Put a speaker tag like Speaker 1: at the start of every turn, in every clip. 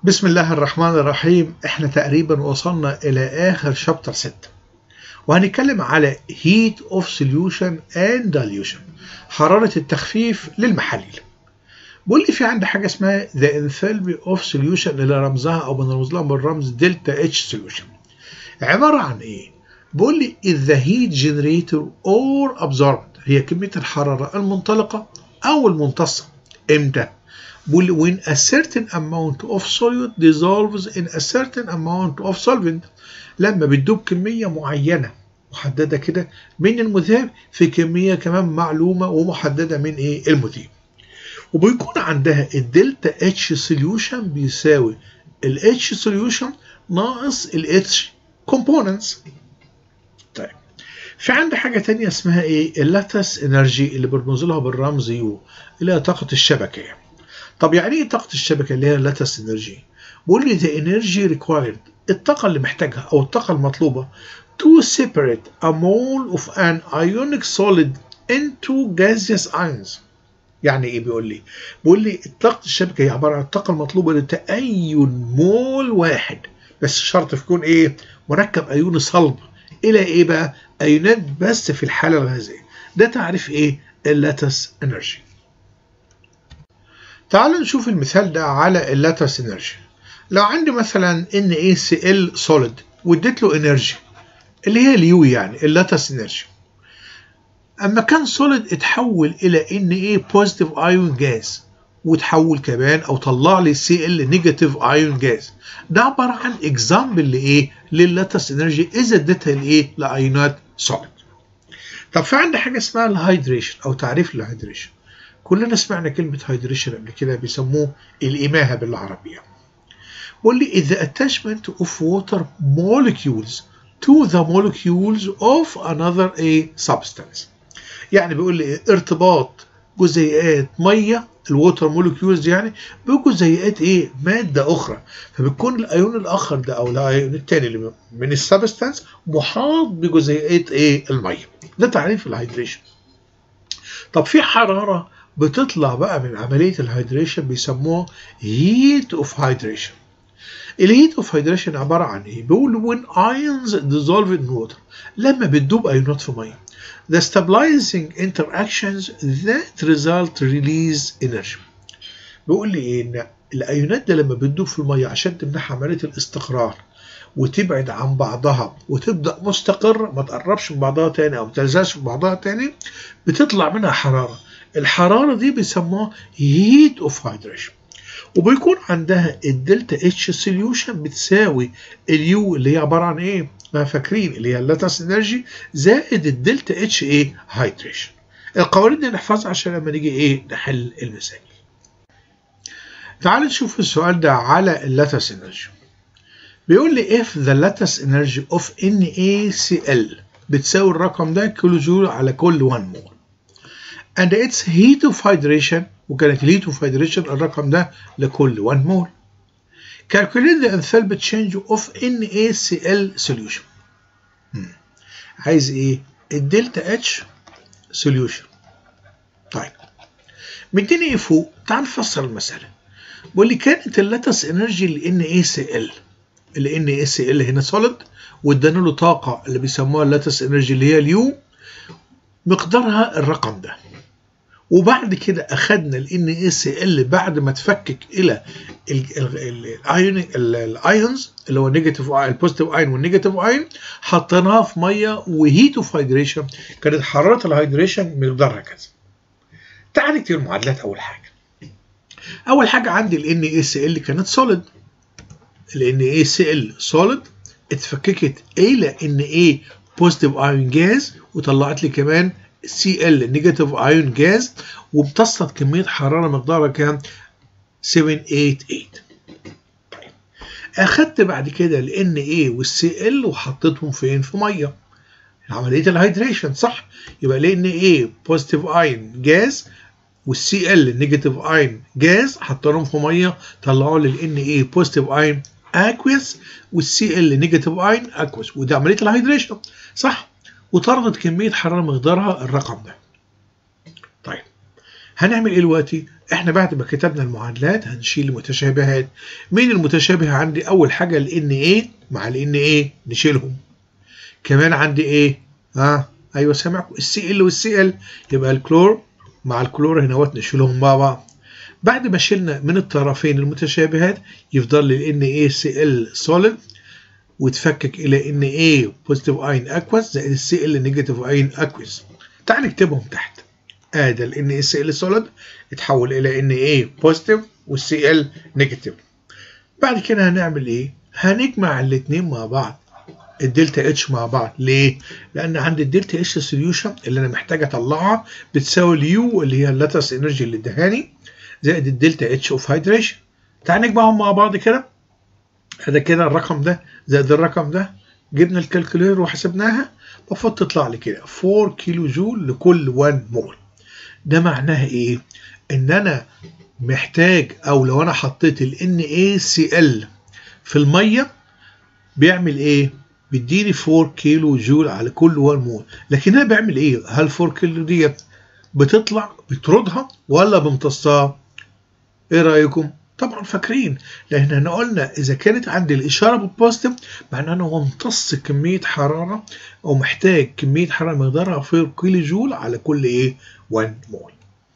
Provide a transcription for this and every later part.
Speaker 1: بسم الله الرحمن الرحيم احنا تقريبا وصلنا الى اخر شابتر 6 وهنتكلم على heat of solution and dilution حرارة التخفيف للمحاليل بيقول لي في عندي حاجة اسمها the enthalpy of solution اللي رمزها او بنرمز لها بالرمز دلتا اتش solution عبارة عن ايه؟ بيقول لي is the heat generator or absorbed هي كمية الحرارة المنطلقة او الممتصة امتى؟ بيقول لي when a certain amount of solute dissolves in a certain amount of solvent لما بتدوب كمية معينة محددة كده من المذاب في كمية كمان معلومة ومحددة من ايه المذيب وبيكون عندها الدلتا اتش سوليوشن بيساوي الاتش سوليوشن ناقص الاتش components طيب في عندي حاجة تانية اسمها ايه اللاتس انرجي اللي برمز لها بالرمز يو اللي هي طاقة الشبكة طب يعني ايه طاقة الشبكة اللي هي اللاتس انرجي بيقول لي the energy required الطاقة اللي محتاجها او الطاقة المطلوبة to separate a mole of an ionic solid into gaseous ions يعني ايه بيقول لي بيقول لي طاقة الشبكة هي عبارة عن الطاقة المطلوبة لتأين مول واحد بس الشرط يكون ايه مركب ايون صلب الى ايه بقى ايونات بس في الحالة الغازية ده تعريف ايه اللاتس انرجي تعالوا نشوف المثال ده على اللاتس انرجي لو عندي مثلا NaCl solid واديت له انرجي اللي هي اليو يعني اللاتس انرجي اما كان سوليد اتحول الى Na بوزيتيف ايون جاز وتحول كمان او طلع لي Cl نيجاتيف ايون جاز ده عباره عن اكزامبل لايه لللاتس انرجي اذا اديتها لايه لايونات سوليد طب في عندي حاجه اسمها الهايدريشن او تعريف الهايدريشن كلنا سمعنا كلمه هايدريشن قبل كده بيسموه الاماهه بالعربيه بيقول لي the attachment of water molecules to the molecules of another a substance يعني بيقول لي ارتباط جزيئات ميه الووتر مولكيولز يعني بجزيئات ايه ماده اخرى فبتكون الايون الاخر ده او الايون الثاني اللي من السبستانس محاط بجزيئات ايه الميه ده تعريف الهيدريشن طب في حراره بتطلع بقى من عمليه الهيدريشن بيسموها هيت اوف هيدريشن الهيت اوف هيدريشن عباره عن ايه بيقول when ions dissolve in water لما بتدوب ايونات في ميه the stabilizing interactions that result release energy بيقول لي ايه ان الايونات ده لما بتدوب في الميه عشان تمنحها عمليه الاستقرار وتبعد عن بعضها وتبدا مستقر ما تقربش من بعضها تاني او ما تلزقش في بعضها تاني بتطلع منها حراره الحراره دي بيسموها heat of hydration وبيكون عندها الدلتا اتش سوليوشن بتساوي اليو اللي هي عباره عن ايه؟ ما فاكرين اللي هي اللاتس انرجي زائد الدلتا اتش ايه؟ هايدريشن. القوانين دي نحفظها عشان لما نيجي ايه؟ نحل المسائل. تعال نشوف السؤال ده على اللاتس انرجي. بيقول لي if the lattice energy of NaCl بتساوي الرقم ده كيلو جول على كل 1 مول. and its heat of hydration وكانت الهيت اوف هيدريشن الرقم ده لكل 1 مول. Calculate the enthalpy change of NaCl solution. مم. عايز ايه؟ الدلتا اتش solution. طيب مديني ايه فوق؟ تعال نفسر المسألة. بيقول لي كانت اللاتس انرجي ل NaCl ال NaCl هنا سوليد وادانا له طاقة اللي بيسموها اللاتس انرجي اللي هي اليو مقدارها الرقم ده. وبعد كده اخدنا ال NaCl بعد ما تفكك الى الايونز اللي هو النيجاتيف البوزيتيف ايون والنيجاتيف ايون حطيناها في ميه وهيت اوف هيدريشن كانت حراره الهيدريشن مقدارها كذا. تعال نكتب المعادلات اول حاجه. اول حاجه عندي ال NaCl كانت سوليد. ال NaCl سوليد اتفككت الى Na بوزيتيف ايون جاز وطلعت لي كمان Cl نيجاتيف ايون جاز وامتصت كميه حراره مقدارها كام 788 طيب اخدت بعد كده ال Na والسي ال وحطيتهم فين في ميه عمليه الهيدريشن صح يبقى ال Na بوزيتيف ايون جاز والسي ال نيجاتيف ايون جاز حطيناهم في ميه طلعوا لي ال Na بوزيتيف ايون اكويس والسي ال نيجاتيف ايون اكويس وده عمليه الهيدريشن صح وطردت كمية حرارة مقدارها الرقم ده. طيب هنعمل ايه دلوقتي احنا بعد ما كتبنا المعادلات هنشيل المتشابهات مين المتشابه عندي اول حاجه ال NA مع ال NA نشيلهم كمان عندي ايه ها آه. ايوه سامعكم السي ال والسي ال يبقى الكلور مع الكلور هنا نشيلهم مع بعض بعد ما شلنا من الطرفين المتشابهات يفضل لي ال NaCl solid وتفكك الى Na positive ion aqueous زائد الCl negative ion aqueous تعال نكتبهم تحت ادي ال NaCl solid اتحول الى Na positive والCl negative بعد كده هنعمل ايه هنجمع الاثنين مع بعض الدلتا اتش مع بعض ليه؟ لان عند الدلتا اتش سوليوشن اللي انا محتاج اطلعها بتساوي اليو اللي هي اللاتس انرجي اللي ادهاني زائد الدلتا اتش اوف هيدريشن تعال نجمعهم مع بعض كده هذا كده الرقم ده زائد الرقم ده جبنا الكالكوليتر وحسبناها المفروض تطلع لي كده 4 كيلو جول لكل 1 مول ده معناها ايه؟ ان انا محتاج او لو انا حطيت ال NaCl في الميه بيعمل ايه؟ بيديني 4 كيلو جول على كل 1 مول لكن انا بعمل ايه؟ هل 4 كيلو ديت بتطلع بتردها ولا بمتصها؟ ايه رايكم؟ طبعا فاكرين لان احنا قلنا اذا كانت عندي الاشاره بالبوزيتيف معناه انه هو امتص كميه حراره او محتاج كميه حراره مقدارها 4 كيلو جول على كل ايه 1 مول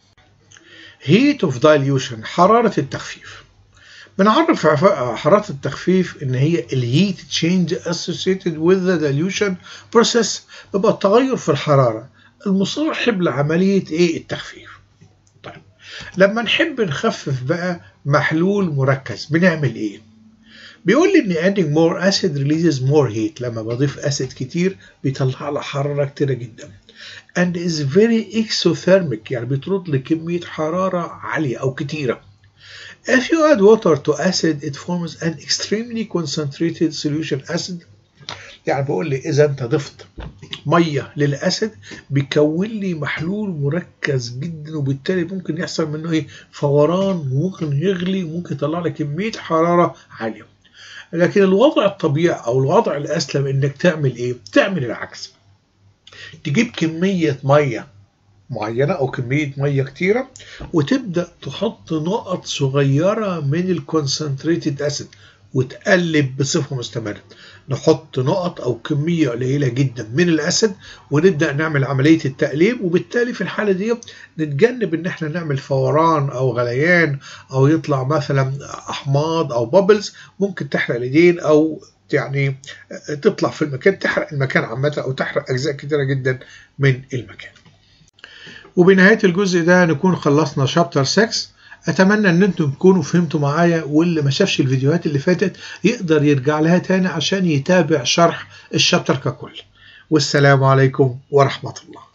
Speaker 1: heat of dilution حراره التخفيف بنعرف حراره التخفيف ان هي الهيت تشينج associated with the dilution process بيبقى التغير في الحراره المصاحب لعمليه ايه التخفيف طيب لما نحب نخفف بقى محلول مركز بنعمل ايه بيقول لي ان adding more acid releases more heat لما بضيف اسيد كتير بيطلع لي حراره كتيره جدا and is very exothermic يعني بيطرد لي كميه حراره عاليه او كتيره If you add water to acid it forms an extremely concentrated solution acid يعني بقول لي اذا انت ضفت ميه للاسيد بيكون لي محلول مركز جدا وبالتالي ممكن يحصل منه ايه فوران وممكن يغلي وممكن يطلع لك كميه حراره عاليه لكن الوضع الطبيعي او الوضع الاسلم انك تعمل ايه تعمل العكس تجيب كميه ميه معينة أو كمية مية كتيرة وتبدأ تحط نقط صغيرة من الكونسنتريتد أسيد وتقلب بصفة مستمرة نحط نقط أو كمية قليلة جدا من الأسيد ونبدأ نعمل عملية التقليب وبالتالي في الحالة دي نتجنب إن احنا نعمل فوران أو غليان أو يطلع مثلا أحماض أو بابلز ممكن تحرق الإيدين أو يعني تطلع في المكان تحرق المكان عامة أو تحرق أجزاء كتيرة جدا من المكان وبنهاية الجزء ده نكون خلصنا شابتر 6 اتمنى ان انتم تكونوا فهمتوا معايا واللي ما شافش الفيديوهات اللي فاتت يقدر يرجع لها تاني عشان يتابع شرح الشابتر ككل والسلام عليكم ورحمة الله